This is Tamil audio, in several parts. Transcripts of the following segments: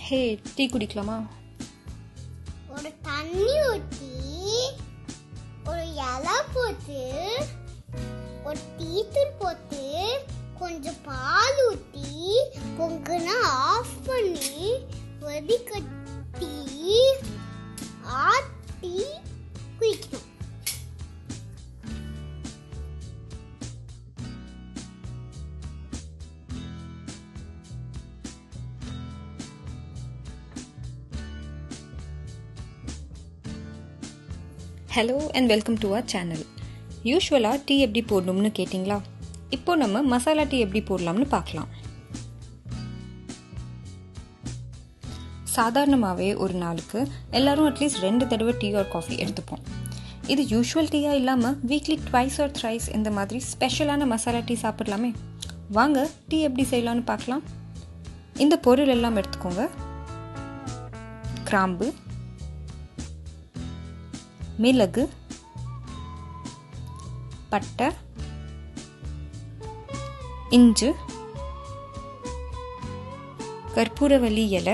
ஹே டீ குடிக்கலாமா ஒரு தண்ணி ஊற்றி ஒரு இலை போட்டு ஒரு டீத்தூள் போட்டு கொஞ்சம் பால் ஊற்றி பொங்குனா ஆஃப் பண்ணி வடிகட்டி ஆட்டி குடிக்கணும் hello and welcome to our channel யூஸ்வலாக டீ எப்படி போடணும்னு கேட்டிங்களா இப்போ நம்ம மசாலா டீ எப்படி போடலாம்னு பார்க்கலாம் சாதாரணமாகவே ஒரு நாளுக்கு எல்லாரும் அட்லீஸ்ட் ரெண்டு தடவை டீ ஆர் காஃபி எடுத்துப்போம் இது யூஷுவல் டீயாக இல்லாமல் வீக்லி ட்வைஸ் ஆர் த்ரைஸ் இந்த மாதிரி ஸ்பெஷலான மசாலா டீ சாப்பிடலாமே வாங்க டீ எப்படி செய்யலாம்னு பார்க்கலாம் இந்த பொருள் எல்லாம் எடுத்துக்கோங்க கிராம்பு மிளகு பட்டை இஞ்சு கற்பூரவல்லி இலை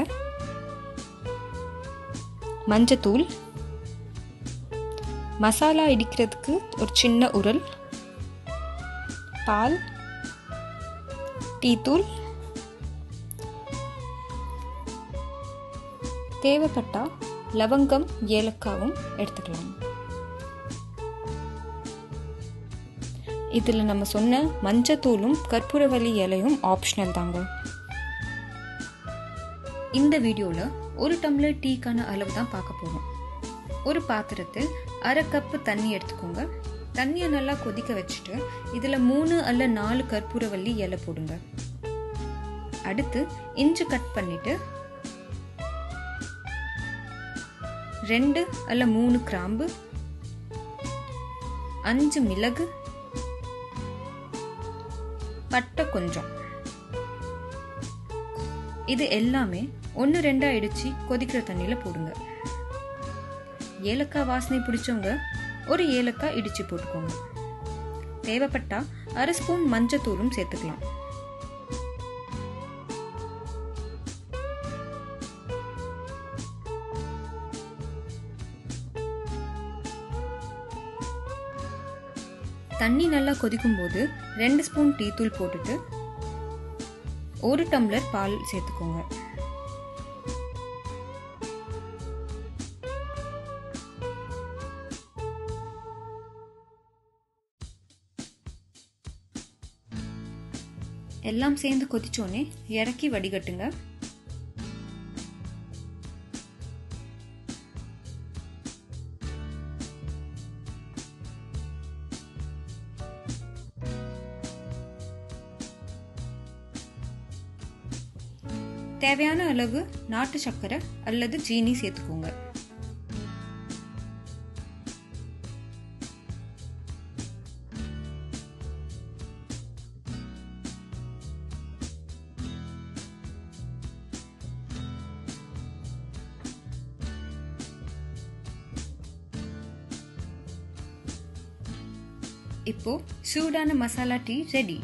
மஞ்சத்தூள் மசாலா இடிக்கிறதுக்கு ஒரு சின்ன உரல் பால் டீத்தூள் தேவைப்பட்டா லவங்கம் ஏலக்காவும் எடுத்துக்கலாம் இதில் நம்ம சொன்ன மஞ்சத்தூளும் கற்பூரவல்லி இலையும் ஆப்ஷனல் தாங்க இந்த வீடியோவில் ஒரு டம்ளர் டீக்கான அளவு தான் பார்க்க போகிறோம் ஒரு பாத்திரத்தில் அரை கப்பு தண்ணி எடுத்துக்கோங்க தண்ணியை நல்லா கொதிக்க வச்சுட்டு இதில் மூணு அல்ல நாலு கற்பூரவல்லி இலை போடுங்க அடுத்து இஞ்சி கட் பண்ணிட்டு ரெண்டு அல்ல மூணு கிராம்பு அஞ்சு மிளகு பட்டை கொஞ்சம் இது எல்லாமே ஒன்று ரெண்டா இடிச்சு கொதிக்கிற தண்ணியில் போடுங்க ஏலக்காய் வாசனை பிடிச்சவங்க ஒரு ஏலக்காய் இடிச்சு போட்டுக்கோங்க தேவைப்பட்டா அரை ஸ்பூன் மஞ்சத்தூளும் சேர்த்துக்கலாம் தண்ணி நல்லா கொதிக்கும் போது ரெண்டு ஸ்பூன் டீ தூள் போட்டுட்டு ஒரு டம்ளர் பால் சேர்த்துக்கோங்க எல்லாம் சேர்ந்து கொதிச்சோடனே இறக்கி வடிகட்டுங்க தேவையான அளவு நாட்டு சர்க்கரை அல்லது ஜீனி சேர்த்துக்கோங்க இப்போ சூடான masala tea ready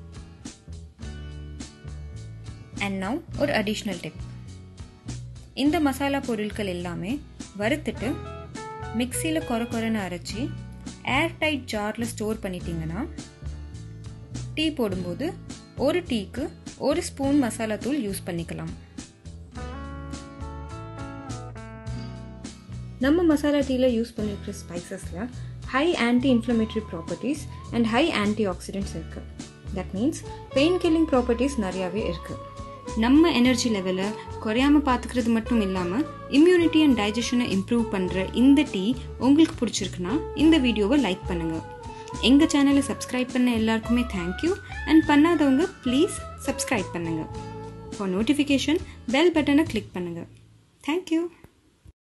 and now ஒரு அடிஷ்னல் டிப் இந்த மசாலா பொருட்கள் எல்லாமே வறுத்துட்டு மிக்சியில் கொர கொரன்னு அரைச்சி ஏர் டைட் ஜாரில் ஸ்டோர் பண்ணிட்டீங்கன்னா டீ போடும்போது ஒரு டீக்கு ஒரு ஸ்பூன் மசாலா தூள் யூஸ் பண்ணிக்கலாம் நம்ம மசாலா டீயில் யூஸ் பண்ணிருக்கிற ஸ்பைசஸில் high anti inflammatory properties and high anti oxidants இருக்குது that means pain killing properties நிறையாவே இருக்குது நம்ம எனர்ஜி லெவலை குறையாம பார்த்துக்கிறது மட்டும் இல்லாமல் இம்யூனிட்டி அண்ட் டைஜஷனை இம்ப்ரூவ் பண்ணுற இந்த டீ உங்களுக்கு பிடிச்சிருக்குன்னா இந்த வீடியோவை லைக் பண்ணுங்கள் எங்கள் சேனலை சப்ஸ்கிரைப் பண்ண எல்லாருக்குமே தேங்க்யூ அண்ட் பண்ணாதவங்க ப்ளீஸ் சப்ஸ்கிரைப் பண்ணுங்கள் ஃபார் நோட்டிஃபிகேஷன் பெல் பட்டனை கிளிக் பண்ணுங்கள் தேங்க்யூ